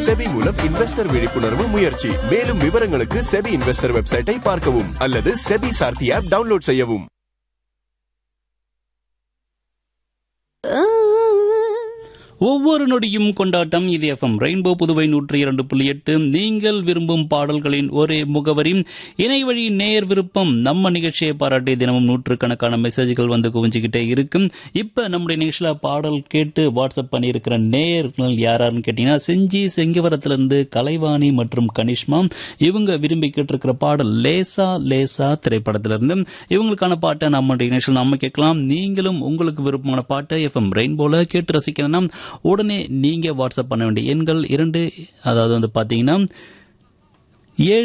SEBI மூலம் investor விழிப்புணர்வு முயற்சி மேலும் விவரங்களுக்கு செபி இன்வெஸ்டர் வெப்சைட்டை பார்க்கவும் அல்லது செபி சார்த்தி ஆப் டவுன்லோட் செய்யவும் ஒவ்வொரு நொடியும் கொண்டாட்டம் இது எஃப்எம் ரெயின்போ புதுவை நூற்றி இரண்டு புள்ளி எட்டு நீங்கள் விரும்பும் பாடல்களின் ஒரே முகவரி இணையவழி நேர் விருப்பம் நம்ம நிகழ்ச்சியை பாராட்டி தினமும் நூற்றுக்கணக்கான மெசேஜ்கள் வந்து குவிஞ்சுக்கிட்டே இருக்கும் இப்ப நம்முடைய நிகழ்ச்சியில பாடல் கேட்டு வாட்ஸ்அப் பண்ணியிருக்கிற நேயர்கள் யாராருன்னு கேட்டீங்கன்னா செஞ்சி செங்கிவரத்திலிருந்து கலைவாணி மற்றும் கனிஷ்மா இவங்க விரும்பி கேட்டிருக்கிற பாடல் லேசா லேசா திரைப்படத்திலிருந்து இவங்களுக்கான பாட்டை நம்முடைய நிகழ்ச்சியில் நம்ம கேட்கலாம் நீங்களும் உங்களுக்கு விருப்பமான பாட்டை எஃப்எம் ரெயின்போல கேட்டு ரசிக்கணும்னா உடனே நீங்க வாட்ஸ்அப் பண்ண வேண்டிய எண்கள் இரண்டு அதாவது வந்து பாத்தீங்கன்னா ஏழு